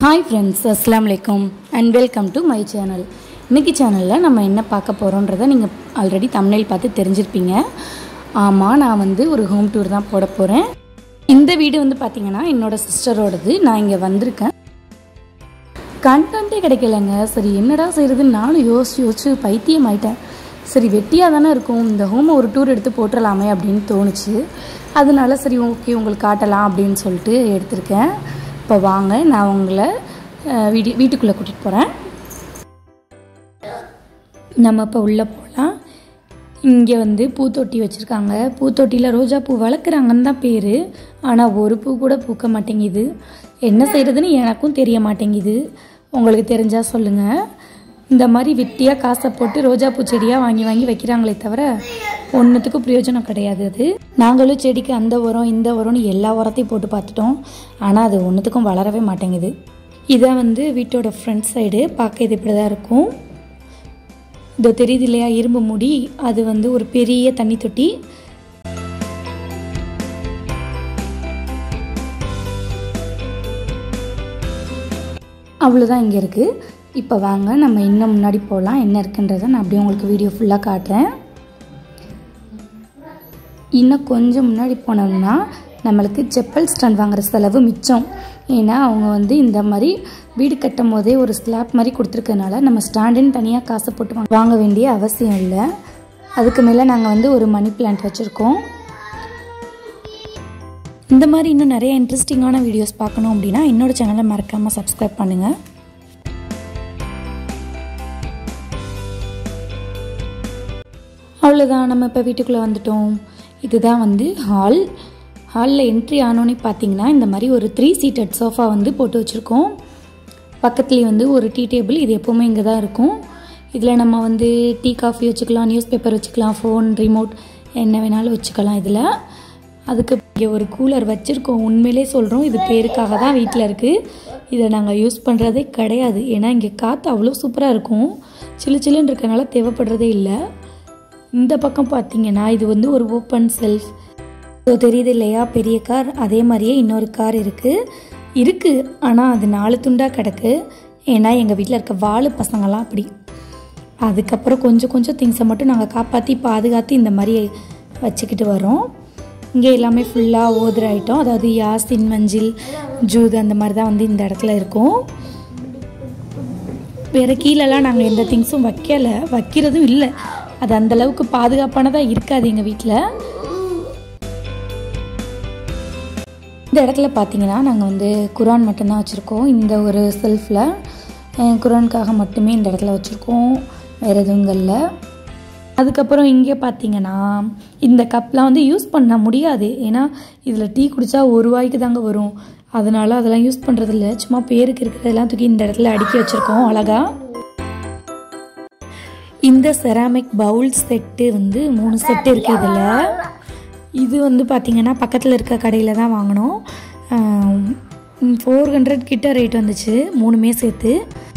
hi friends அஸ்லாம் வலைக்கம் and welcome to my channel இன்னைக்கு சேனலில் நம்ம என்ன பார்க்க போகிறோன்றதை நீங்கள் ஆல்ரெடி தமிழில் பார்த்து தெரிஞ்சிருப்பீங்க ஆமாம் நான் வந்து ஒரு ஹோம் டூர் தான் போட போகிறேன் இந்த வீடு வந்து பார்த்தீங்கன்னா என்னோட சிஸ்டரோடது நான் இங்கே வந்திருக்கேன் கண்டென்ட்டே கிடைக்கலங்க சரி என்னடா செய்கிறதுன்னு நானும் யோசிச்சு யோசிச்சு பைத்தியம் ஆயிட்டேன் சரி வெட்டியாக தானே இருக்கும் இந்த ஹோமை ஒரு டூர் எடுத்து போட்டுடலாமே அப்படின்னு தோணுச்சு அதனால சரி ஓகே உங்களுக்கு காட்டலாம் அப்படின்னு சொல்லிட்டு எடுத்திருக்கேன் இப்போ வாங்க நான் உங்களை அஹ், வீடு வீட்டுக்குள்ளே கூட்டிகிட்டு போகிறேன் நம்ம இப்போ உள்ளே போகலாம் இங்கே வந்து பூத்தொட்டி வச்சுருக்காங்க பூத்தொட்டியில் ரோஜா பூ வளர்க்குறாங்கன்னு தான் பேர் ஆனால் ஒரு பூ கூட பூக்க மாட்டேங்குது என்ன செய்கிறதுன்னு எனக்கும் தெரிய மாட்டேங்குது உங்களுக்கு தெரிஞ்சால் சொல்லுங்கள் இந்த மாதிரி வெட்டியாக காசை போட்டு ரோஜா பூ செடியாக வாங்கி வாங்கி வைக்கிறாங்களே தவிர ஒன்றுத்துக்கும் பிரயோஜனம் கிடையாது அது நாங்களும் செடிக்கு அந்த உரம் இந்த உரம்னு எல்லா உரத்தையும் போட்டு பார்த்துட்டோம் ஆனால் அது ஒன்றுத்துக்கும் வளரவே மாட்டேங்குது இதான் வந்து வீட்டோட ஃப்ரண்ட் சைடு பார்க்க இது இப்படி தான் இருக்கும் இதோ தெரியுது இல்லையா இரும்பு முடி அது வந்து ஒரு பெரிய தண்ணி தொட்டி அவ்வளோதான் இங்கே இருக்குது இப்போ வாங்க நம்ம இன்னும் முன்னாடி போகலாம் என்ன இருக்குன்றதை நான் அப்படியே உங்களுக்கு வீடியோ ஃபுல்லாக காட்டுறேன் இன்னும் கொஞ்சம் முன்னாடி போனோம்னா நம்மளுக்கு செப்பல் ஸ்டாண்ட் வாங்குற செலவு மிச்சம் ஏன்னா அவங்க வந்து இந்த மாதிரி வீடு கட்டும் போதே ஒரு ஸ்லாப் மாதிரி கொடுத்துருக்கனால நம்ம ஸ்டாண்டுன்னு தனியாக காசை போட்டு வாங்க- வாங்க வேண்டிய அவசியம் இல்லை அதுக்கு மேலே நாங்கள் வந்து ஒரு மணி பிளான்ட் வச்சுருக்கோம் இந்த மாதிரி இன்னும் நிறைய இன்ட்ரெஸ்டிங்கான வீடியோஸ் பார்க்கணும் அப்படின்னா என்னோட சேனலை மறக்காமல் சப்ஸ்கிரைப் பண்ணுங்கள் அவ்வளோதான் நம்ம இப்போ வீட்டுக்குள்ளே வந்துட்டோம் இதுதான் வந்து ஹால் ஹாலில் என்ட்ரி ஆனோன்னே பார்த்தீங்கன்னா இந்த மாதிரி ஒரு த்ரீ சீட்டட் சோஃபா வந்து போட்டு வச்சுருக்கோம் பக்கத்துலேயே வந்து ஒரு டீ டேபிள் இது எப்போவுமே இங்கே தான் இருக்கும் இதில் நம்ம வந்து டீ காஃபி வச்சுக்கலாம் நியூஸ் பேப்பர் வச்சுக்கலாம் ஃபோன் ரிமோட் என்ன வேணாலும் வச்சுக்கலாம் இதில் அதுக்கு இங்கே ஒரு கூலர் வச்சுருக்கோம் உண்மையிலே சொல்கிறோம் இது பேருக்காக தான் வீட்டில் இருக்குது இதை நாங்கள் யூஸ் பண்ணுறதே கிடையாது ஏன்னா இங்கே காற்று அவ்வளோ சூப்பராக இருக்கும் சில்லு சில்லுன்னு இருக்கனால தேவைப்படுறதே இல்லை இந்த பக்கம் பார்த்தீங்கன்னா இது வந்து ஒரு ஓப்பன் செல்ஃப் ஸோ தெரியுது இல்லையா பெரிய கார் அதே மாதிரியே இன்னொரு கார் இருக்குது இருக்குது ஆனால் அது நாலு துண்டாக கிடக்கு ஏன்னா எங்கள் வீட்டில் இருக்க வாழு பசங்களாம் அப்படி அதுக்கப்புறம் கொஞ்சம் கொஞ்சம் திங்ஸை மட்டும் நாங்கள் காப்பாற்றி பாதுகாத்து இந்த மாதிரி வச்சுக்கிட்டு வரோம் இங்கே எல்லாமே ஃபுல்லாக ஓதுற ஐட்டம் அதாவது யாசின் மஞ்சில் ஜூது அந்த மாதிரி தான் வந்து இந்த இடத்துல இருக்கும் வேறு கீழெல்லாம் நாங்கள் எந்த திங்ஸும் வைக்கல வைக்கிறதும் இல்லை அது அந்த அளவுக்கு பாதுகாப்பானதாக இருக்காது எங்கள் வீட்டில் இந்த இடத்துல பார்த்தீங்கன்னா நாங்கள் வந்து குரான் மட்டும்தான் வச்சுருக்கோம் இந்த ஒரு செல்ஃபில் குரானுக்காக மட்டுமே இந்த இடத்துல வச்சுருக்கோம் வேறு எதுவும் இல்லை அதுக்கப்புறம் இங்கே பார்த்தீங்கன்னா இந்த கப்லாம் வந்து யூஸ் பண்ண முடியாது ஏன்னா இதில் டீ குடித்தா ஒரு ரூபாய்க்கு தாங்க வரும் அதனால அதெல்லாம் யூஸ் பண்ணுறதில்ல சும்மா பேருக்கு இருக்கிறதெல்லாம் தூக்கி இந்த இடத்துல அடுக்கி வச்சுருக்கோம் அழகாக இந்த செராமிக் பவுல் செட்டு வந்து மூணு செட்டு இருக்குது இதில் இது வந்து பார்த்திங்கன்னா பக்கத்தில் இருக்க கடையில் தான் வாங்கினோம் ஃபோர் ஹண்ட்ரட் கிட்ட ரேட் வந்துச்சு மூணுமே சேர்த்து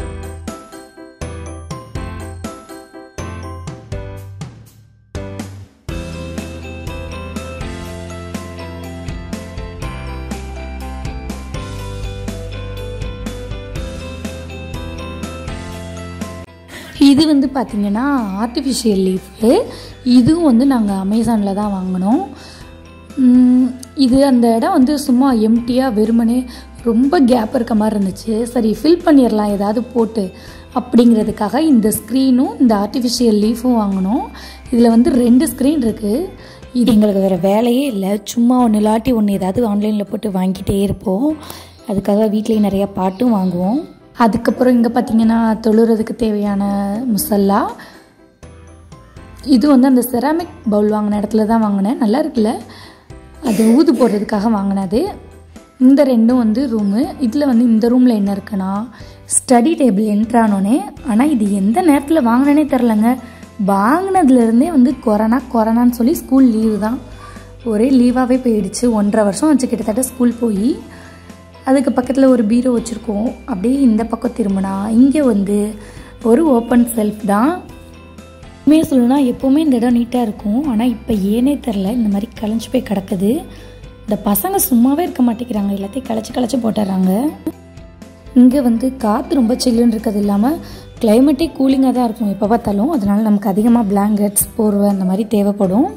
இது வந்து பார்த்திங்கன்னா ஆர்டிஃபிஷியல் லீஃபு இதுவும் வந்து நாங்கள் அமேசானில் தான் வாங்கினோம் உம், இது அந்த இடம் வந்து சும்மா எம்டியாக வெறுமனே ரொம்ப கேப் இருக்க மாதிரி இருந்துச்சு சரி ஃபில் பண்ணிடலாம் ஏதாவது போட்டு அப்படிங்கிறதுக்காக இந்த ஸ்க்ரீனும் இந்த ஆர்டிஃபிஷியல் லீஃபும் வாங்கினோம் இதில் வந்து ரெண்டு ஸ்க்ரீன் இருக்குது இது எங்களுக்கு வேறு வேலையே இல்லை சும்மா ஒன்று இல்லாட்டி ஒன்று ஏதாவது ஆன்லைனில் போட்டு வாங்கிட்டே இருப்போம் அதுக்காக வீட்லேயே நிறையா பாட்டும் வாங்குவோம் அதுக்கப்புறம் இங்கே பார்த்தீங்கன்னா தொழுறதுக்கு தேவையான முசல்லா இது வந்து அந்த செராமிக் பவுல் வாங்கின இடத்துல தான் வாங்கினேன் நல்லா இருக்குல்ல அது ஊது போடுறதுக்காக வாங்கினது இந்த ரெண்டும் வந்து ரூமு இதில் வந்து இந்த ரூமில் என்ன இருக்குன்னா ஸ்டடி டேபிள் என்ட்ரானோனே ஆனால் இது எந்த நேரத்தில் வாங்கினேனே தெரிலங்க வாங்கினதுலேருந்தே வந்து கொரோனா கொரோனான்னு சொல்லி ஸ்கூல் லீவு தான் ஒரே லீவாகவே போயிடுச்சு ஒன்றரை வருஷம் ஆச்சு கிட்டத்தட்ட ஸ்கூல் போய் அதுக்கு பக்கத்தில் ஒரு பீரோ வச்சுருக்கோம் அப்படியே இந்த பக்கம் திரும்பினா இங்கே வந்து ஒரு ஓப்பன் செல்ஃப் தான் உண்மையை சொல்லணும்னா எப்போவுமே இந்த இடம் நீட்டாக இருக்கும் ஆனால் இப்போ ஏனே தெரில இந்த மாதிரி கலைஞ்சு போய் கிடக்குது இந்த பசங்க சும்மாவே இருக்க மாட்டேங்கிறாங்க எல்லாத்தையும் களைச்சி களைச்சி போட்டுடுறாங்க இங்கே வந்து காற்று ரொம்ப சில்லுன்னு இருக்கிறது இல்லாமல் கிளைமேட்டே கூலிங்காக தான் இருக்கும் எப்போ பார்த்தாலும் அதனால நமக்கு அதிகமாக பிளாங்கெட்ஸ் போர்வை அந்த மாதிரி தேவைப்படும்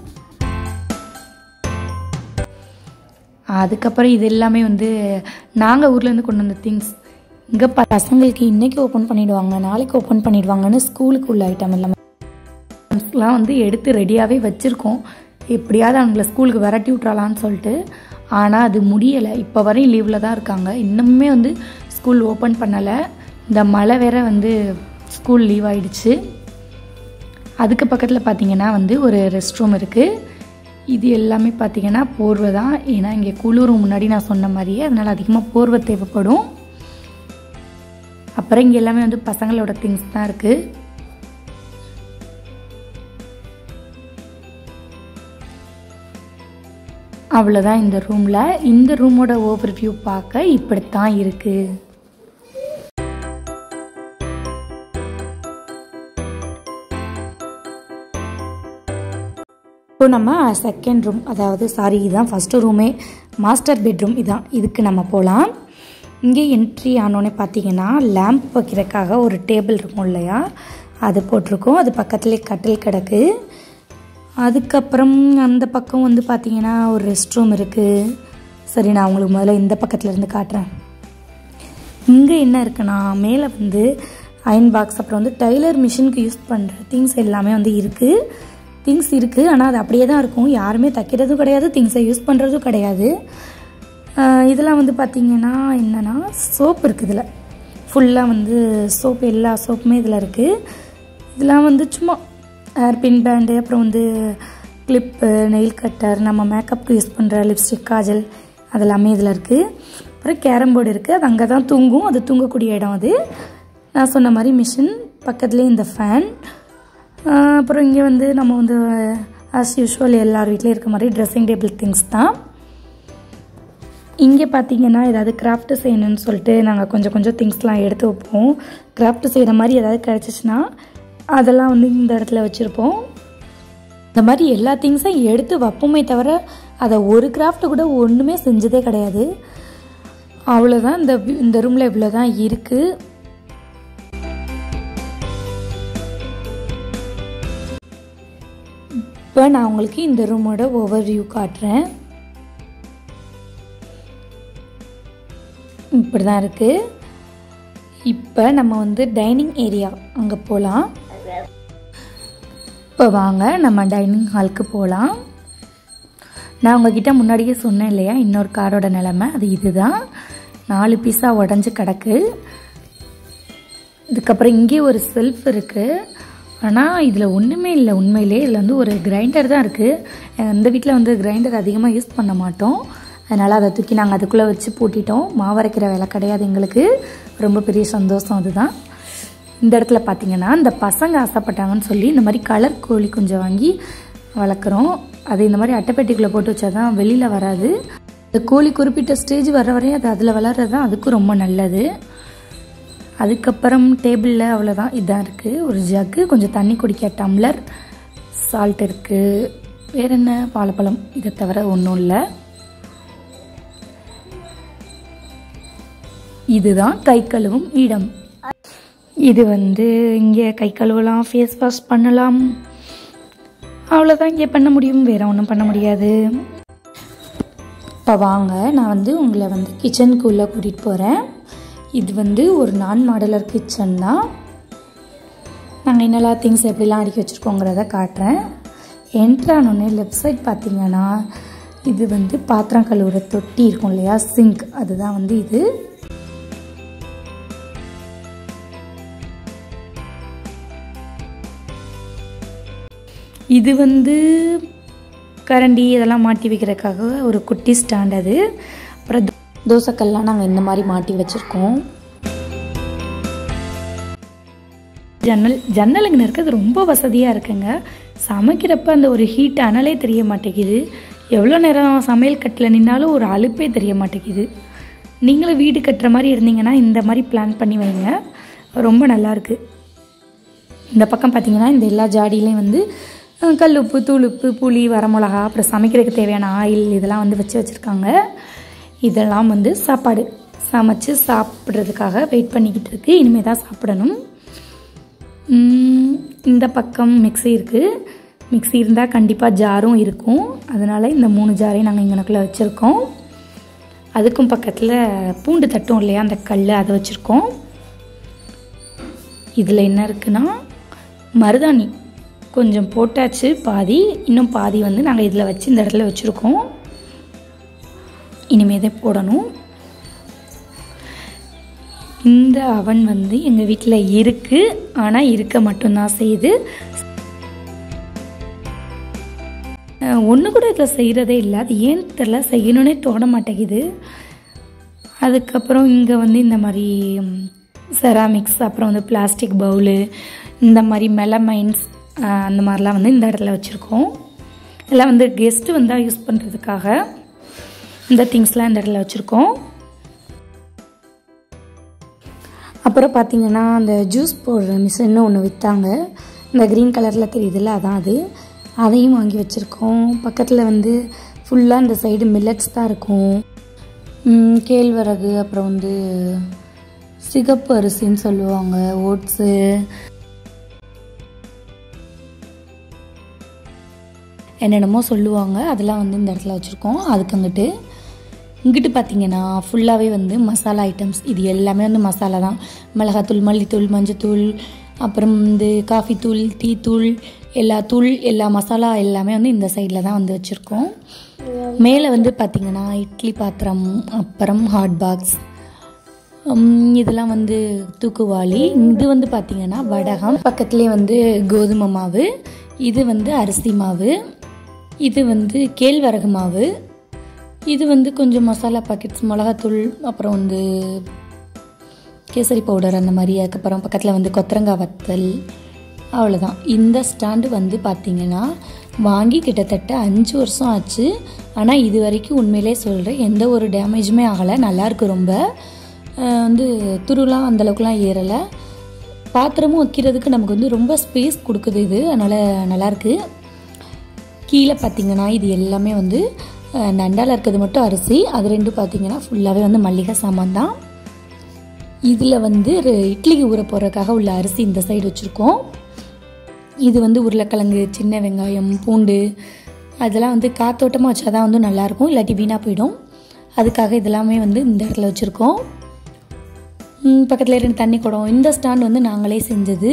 அதுக்கப்புறம் இது எல்லாமே வந்து நாங்கள் ஊர்லேருந்து கொண்டு வந்த திங்ஸ் இங்கே பசங்களுக்கு இன்றைக்கி ஓப்பன் பண்ணிடுவாங்க நாளைக்கு ஓப்பன் பண்ணிடுவாங்கன்னு ஸ்கூலுக்கு உள்ள ஐட்டம் எல்லாமே எல்லாம் வந்து எடுத்து ரெடியாகவே வச்சுருக்கோம் எப்படியாவது அவங்கள ஸ்கூலுக்கு விரட்டி விட்றலான்னு சொல்லிட்டு ஆனால் அது முடியலை இப்போ வரையும் லீவில் தான் இருக்காங்க இன்னுமே வந்து ஸ்கூல் ஓப்பன் பண்ணலை இந்த மழை வேற வந்து ஸ்கூல் லீவ் ஆயிடுச்சு அதுக்கு பக்கத்தில் பார்த்தீங்கன்னா வந்து ஒரு ரெஸ்ட் ரூம் இருக்குது இது எல்லாமே பார்த்தீங்கன்னா போர்வை தான் ஏன்னா இங்கே குளிரும் முன்னாடி நான் சொன்ன மாதிரியே அதனால் அதிகமாக போர்வை தேவைப்படும் அப்புறம் இங்கே எல்லாமே வந்து பசங்களோட திங்ஸ் தான் இருக்குது அவ்வளோதான் இந்த ரூமில் இந்த ரூமோட ஓவர் வியூ பார்க்க இப்படித்தான் இருக்குது இப்போ நம்ம செகண்ட் ரூம் அதாவது சாரி இதுதான் ஃபஸ்ட்டு ரூமே மாஸ்டர் பெட்ரூம் இதான் இதுக்கு நம்ம போகலாம் இங்கே என்ட்ரி ஆனோடனே பார்த்தீங்கன்னா லேம்ப் வைக்கிறதுக்காக ஒரு டேபிள் இருக்கும் இல்லையா அது போட்டிருக்கோம் அது பக்கத்துலேயே கட்டில் கிடக்கு அதுக்கப்புறம் அந்த பக்கம் வந்து பார்த்தீங்கன்னா ஒரு ரெஸ்ட் ரூம் இருக்குது சரி நான் உங்களுக்கு முதல்ல இந்த பக்கத்தில் இருந்து காட்டுறேன் இங்கே என்ன இருக்குன்னா மேலே வந்து அயன் பாக்ஸ் அப்புறம் வந்து டைலர் மிஷினுக்கு யூஸ் பண்ணுற திங்ஸ் எல்லாமே வந்து இருக்குது திங்ஸ் இருக்குது ஆனால் அது அப்படியே தான் இருக்கும் யாருமே தைக்கிறதும் கிடையாது திங்ஸை யூஸ் பண்ணுறதும் கிடையாது ஆஹ் இதெல்லாம் வந்து பார்த்திங்கன்னா என்னென்னா சோப் இருக்குது இதில் ஃபுல்லாக வந்து சோப் எல்லா சோப்புமே இதில் இருக்குது இதெல்லாம் வந்து சும்மா ஹேர் பின் பேண்டு அப்புறம் வந்து கிளிப்பு நெயில் கட்டர் நம்ம மேக்கப்புக்கு யூஸ் பண்ணுற லிப்ஸ்டிக் காஜல் அதெல்லாமே இதில் இருக்குது அப்புறம் கேரம் போர்டு இருக்குது அது அங்கே தான் தூங்கும் அது தூங்கக்கூடிய இடம் அது நான் சொன்ன மாதிரி மிஷின் பக்கத்துலேயே இந்த ஃபேன் அப்புறம் இங்கே வந்து நம்ம வந்து ஆஸ் யூஷுவல் எல்லார் வீட்லேயும் இருக்க மாதிரி ட்ரெஸ்ஸிங் டேபிள் திங்ஸ் தான் இங்கே பார்த்தீங்கன்னா ஏதாவது கிராஃப்ட் செய்யணும்னு சொல்லிட்டு நாங்கள் கொஞ்சம் கொஞ்சம் திங்ஸ்லாம் எடுத்து வைப்போம் கிராஃப்ட் செய்கிற மாதிரி ஏதாவது கிடச்சிச்சின்னா அதெல்லாம் வந்து இந்த இடத்துல வச்சுருப்போம் இந்த மாதிரி எல்லா திங்ஸையும் எடுத்து வைப்போமே தவிர அதை ஒரு கிராஃப்ட் கூட ஒன்றுமே செஞ்சதே கிடையாது அவ்வளோதான் இந்த இந்த ரூமில் இவ்வளோ தான் இருக்குது இப்போ நான் உங்களுக்கு இந்த ரூமோட ஓவர் வியூ காட்டுறேன் இப்படி தான் இருக்குது இப்போ நம்ம வந்து டைனிங் ஏரியா அங்கே போகலாம் இப்போ வாங்க நம்ம டைனிங் ஹாலுக்கு போகலாம் நான் உங்ககிட்ட முன்னாடியே சொன்னேன் இல்லையா இன்னொரு காரோட நிலமை அது இதுதான் நாலு பீஸாக உடஞ்சி கிடக்கு இதுக்கப்புறம் இங்கே ஒரு செல்ஃப் இருக்குது ஆனால் இதில் ஒன்றுமே இல்லை உண்மையிலே இதில் வந்து ஒரு கிரைண்டர் தான் இருக்குது இந்த வீட்டில் வந்து கிரைண்டர் அதிகமாக யூஸ் பண்ண மாட்டோம் அதனால் அதை தூக்கி நாங்கள் அதுக்குள்ளே வச்சு பூட்டிட்டோம் மாவரைக்கிற வேலை கிடையாது எங்களுக்கு ரொம்ப பெரிய சந்தோஷம் அதுதான் இந்த இடத்துல பார்த்தீங்கன்னா இந்த பசங்க ஆசைப்பட்டாங்கன்னு சொல்லி இந்த மாதிரி கலர் கோழி கொஞ்சம் வாங்கி வளர்க்குறோம் அது இந்த மாதிரி அட்டைப்பெட்டிக்குள்ளே போட்டு வச்சா தான் வெளியில் வராது இந்த கோழி குறிப்பிட்ட ஸ்டேஜ் வர வரையும் அது அதில் வளர்றது தான் அதுக்கும் ரொம்ப நல்லது அதுக்கப்புறம் டேபிளில் அவ்வளோதான் இதான் இருக்குது ஒரு ஜக்கு கொஞ்சம் தண்ணி குடிக்க டம்ளர் சால்ட் இருக்குது வேற என்ன வாழைப்பழம் இதை தவிர ஒன்றும் இல்லை இதுதான் கை கழுவும் இடம் இது வந்து இங்கே கை கழுவலாம் ஃபேஸ் வாஷ் பண்ணலாம் அவ்வளோதான் இங்கே பண்ண முடியும் வேற ஒன்றும் பண்ண முடியாது இப்போ வாங்க நான் வந்து உங்களை வந்து கிச்சனுக்குள்ளே கூட்டிகிட்டு போகிறேன் இது வந்து ஒரு நான் மாடலர் கிச்சன் தான் நாங்கள் என்னெல்லாம் திங்ஸ் எப்படிலாம் அடுக்கி வச்சுருக்கோங்கிறத காட்டுறேன் என்ட்ரானோடனே லெஃப்ட் சைட் பார்த்தீங்கன்னா இது வந்து பாத்திரம் கழுவுற தொட்டி இருக்கும் இல்லையா சிங்க் அதுதான் வந்து இது இது வந்து கரண்டி இதெல்லாம் மாட்டி வைக்கிறதுக்காக ஒரு குட்டி ஸ்டாண்ட் அது அப்புறம் தோ- தோசைக்கல்லாம் நாங்கள் இந்த மாதிரி மாட்டி வச்சுருக்கோம் ஜன்னல் ஜன்னலுங்க இருக்கிறது ரொம்ப வசதியாக இருக்குங்க சமைக்கிறப்ப அந்த ஒரு ஹீட் அனலே தெரிய மாட்டேங்குது எவ்வளோ நேரம் சமையல் கட்டில் நின்னாலும் ஒரு அலுப்பே தெரிய மாட்டேங்குது நீங்களும் வீடு கட்டுற மாதிரி இருந்தீங்கன்னா இந்த மாதிரி பிளான் பண்ணி வைங்க ரொம்ப நல்லாயிருக்கு இந்த பக்கம் பார்த்தீங்கன்னா இந்த எல்லா ஜாடியிலையும் வந்து அஹ், கல்லுப்பு தூளுப்பு புளி வரமிளகா அப்புறம் சமைக்கிறதுக்கு தேவையான ஆயில் இதெல்லாம் வந்து வச்சு வச்சுருக்காங்க இதெல்லாம் வந்து சாப்பாடு சமைச்சு சாப்பிட்றதுக்காக வெயிட் பண்ணிக்கிட்டு இருக்கு இனிமேல் தான் சாப்பிடணும் உம், இந்த பக்கம் மிக்ஸி இருக்குது மிக்ஸி இருந்தால் கண்டிப்பாக ஜாரும் இருக்கும் அதனால் இந்த மூணு ஜாரையும் நாங்கள் இங்கனக்குள்ளே வச்சுருக்கோம் அதுக்கும் பக்கத்தில் பூண்டு தட்டும் இல்லையா அந்த கல் அதை வச்சுருக்கோம் இதில் என்ன இருக்குன்னா மருதாணி கொஞ்சம் போட்டாச்சு பாதி இன்னும் பாதி வந்து நாங்கள் இதில் வச்சு இந்த இடத்துல வச்சுருக்கோம் இனிமே தான் போடணும் இந்த அவன் வந்து எங்கள் வீட்டில் இருக்குது ஆனால் இருக்க மட்டும்தான் செய்யுது ஒன்று கூட இதில் செய்கிறதே இல்லை அது ஏன்னு தெரில செய்யணுன்னே தோண மாட்டேங்குது அதுக்கப்புறம் இங்கே வந்து இந்த மாதிரி செராமிக்ஸ் அப்புறம் வந்து பிளாஸ்டிக் பவுலு இந்த மாதிரி மெலமைன்ஸ் அந்த மாதிரிலாம் வந்து இந்த இடத்துல வச்சுருக்கோம் எல்லாம் வந்து கெஸ்ட்டு வந்தால் யூஸ் பண்ணுறதுக்காக இந்த திங்ஸ்லாம் இந்த இடத்துல வச்சுருக்கோம் அப்புறம் பார்த்தீங்கன்னா அந்த ஜூஸ் போடுற மிஷின்னு ஒன்று விற்றாங்க இந்த க்ரீன் கலரில் தெரியுதுல்ல அதான் அது அதையும் வாங்கி வச்சுருக்கோம் பக்கத்தில் வந்து ஃபுல்லாக இந்த சைடு மில்லட்ஸ் தான் இருக்கும் ம், கேழ்வரகு அப்புறம் வந்து சிகப்பு அரிசின்னு சொல்லுவாங்க ஓட்ஸு என்னென்னமோ சொல்லுவாங்க அதெல்லாம் வந்து இந்த இடத்துல வச்சுருக்கோம் அதுக்கு அங்கிட்டு இங்கிட்டு பார்த்தீங்கன்னா ஃபுல்லாகவே வந்து மசாலா ஐட்டம்ஸ் இது எல்லாமே வந்து மசாலா தான் மிளகாத்தூள் மல்லித்தூள் மஞ்சத்தூள் அப்புறம் வந்து காஃபி தூள் டீ தூள் எல்லா தூள் எல்லா மசாலா எல்லாமே வந்து இந்த சைடில் தான் வந்து வச்சுருக்கோம் மேலே வந்து பார்த்திங்கன்னா இட்லி பாத்திரம் அப்புறம் ஹாட் பாக்ஸ் உம், இதெல்லாம் வந்து தூக்குவாளி இது வந்து பார்த்திங்கன்னா வடகம் பக்கத்துலேயே வந்து கோதுமை மாவு இது வந்து அரிசி மாவு இது வந்து கேழ்வரகு மாவு இது வந்து கொஞ்சம் மசாலா பாக்கெட்ஸ் மிளகாத்தூள் அப்புறம் வந்து கேசரி பவுடர் அந்த மாதிரி அதுக்கப்புறம் பக்கத்தில் வந்து கொத்தரங்காய் வத்தல் அவ்வளோதான் இந்த ஸ்டாண்டு வந்து பார்த்திங்கன்னா வாங்கி கிட்டத்தட்ட அஞ்சு வருஷம் ஆச்சு ஆனால் இது வரைக்கும் உண்மையிலே சொல்கிறேன் எந்த ஒரு டேமேஜுமே ஆகலை நல்லாயிருக்கு ரொம்ப அஹ் வந்து துருலாம் அந்தளவுக்குலாம் ஏறலை பாத்திரமும் வைக்கிறதுக்கு நமக்கு வந்து ரொம்ப ஸ்பேஸ் கொடுக்குது இது அதனால் நல்லாயிருக்கு கீழே பார்த்தீங்கன்னா இது எல்லாமே வந்து அஹ், நண்டால இருக்கிறது மட்டும் அரிசி அது ரெண்டும் பார்த்தீங்கன்னா ஃபுல்லாகவே வந்து மல்லிகை சாமான் தான் இதில் வந்து ஒரு இட்லிக்கு ஊற போடுறதுக்காக உள்ள அரிசி இந்த சைடு வச்சுருக்கோம் இது வந்து உருளைக்கிழங்கு சின்ன வெங்காயம் பூண்டு அதெல்லாம் வந்து காத்தோட்டமாக வச்சா தான் வந்து நல்லாயிருக்கும் இல்லாட்டி வீணாக போயிடும் அதுக்காக இதெல்லாமே வந்து இந்த இடத்துல வச்சுருக்கோம் பக்கத்தில் ரெண்டு தண்ணி குடம் இந்த ஸ்டாண்ட் வந்து நாங்களே செஞ்சது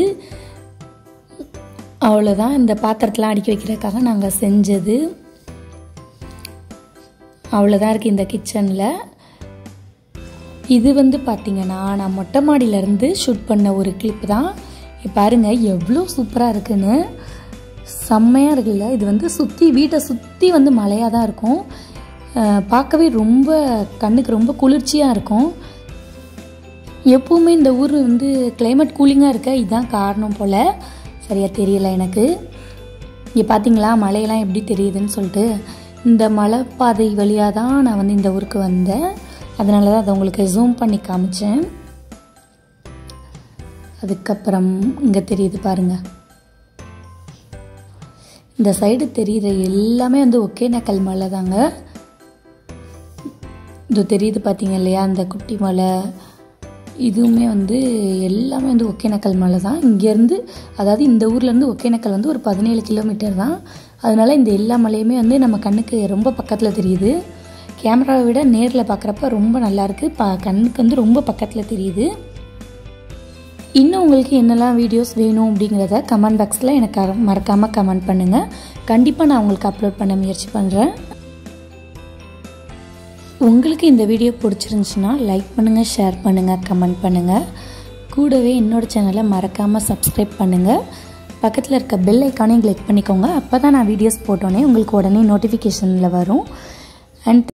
அவ்வளோதான் இந்த பாத்திரத்தெலாம் அடுக்கி வைக்கிறதுக்காக நாங்கள் செஞ்சது அவ்வளோதான் இருக்குது இந்த கிச்சனில் இது வந்து பார்த்தீங்கன்னா நான் மொட்டை மாடியிலேருந்து ஷூட் பண்ண ஒரு கிளிப் தான் இங்க பாருங்க எவ்வளோ சூப்பராக இருக்குன்னு செம்மையாக இருக்குல்ல இது வந்து சுற்றி வீட்டை சுற்றி வந்து மழையாக தான் இருக்கும் அஹ் பார்க்கவே ரொம்ப கண்ணுக்கு ரொம்ப குளிர்ச்சியாக இருக்கும் எப்பவுமே இந்த ஊர் வந்து climate கூலிங்காக இருக்க இதுதான் காரணம் போல் சரியாக தெரியல எனக்கு இங்கே பார்த்தீங்களா மலையெல்லாம் எப்படி தெரியுதுன்னு சொல்லிட்டு இந்த மலைப்பாதை வழியாக தான் நான் வந்து இந்த ஊருக்கு வந்தேன் அதனால தான் அதை உங்களுக்கு ஜூம் பண்ணி காமிச்சேன் அதுக்கப்புறம் இங்கே தெரியுது பாருங்க இந்த சைடு தெரியுற எல்லாமே வந்து ஒகேனக்கல் மலை தாங்க இது தெரியுது பார்த்தீங்க இல்லையா அந்த குட்டி மலை இதுவுமே வந்து எல்லாமே வந்து ஒகேனக்கல் மலை தான் இங்கேருந்து அதாவது இந்த ஊர்லேருந்து ஒகேனக்கல் வந்து ஒரு பதினேழு கிலோமீட்டர் தான் அதனால இந்த எல்லா மலையுமே வந்து நம்ம கண்ணுக்கு ரொம்ப பக்கத்தில் தெரியுது கேமராவை விட நேரில் பார்க்குறப்ப ரொம்ப நல்லாயிருக்கு பா கண்ணுக்கு வந்து ரொம்ப பக்கத்தில் தெரியுது இன்னும் உங்களுக்கு என்னெல்லாம் வீடியோஸ் வேணும் அப்படிங்கிறத கமெண்ட் பாக்ஸில் எனக்கு மறக்காமல் கமெண்ட் பண்ணுங்கள் கண்டிப்பாக நான் உங்களுக்கு அப்லோட் பண்ண முயற்சி பண்ணுறேன் உங்களுக்கு இந்த வீடியோ பிடிச்சிருந்துச்சுன்னா லைக் பண்ணுங்கள் ஷேர் பண்ணுங்கள் கமெண்ட் பண்ணுங்கள் கூடவே என்னோடய சேனலை மறக்காமல் சப்ஸ்கிரைப் பண்ணுங்கள் பக்கத்தில் இருக்க பெல் ஐக்கானையும் கிளிக் பண்ணிக்கோங்க அப்போ தான் நான் வீடியோஸ் போட்டோன்னே உங்களுக்கு உடனே நோட்டிஃபிகேஷனில் வரும் அண்ட்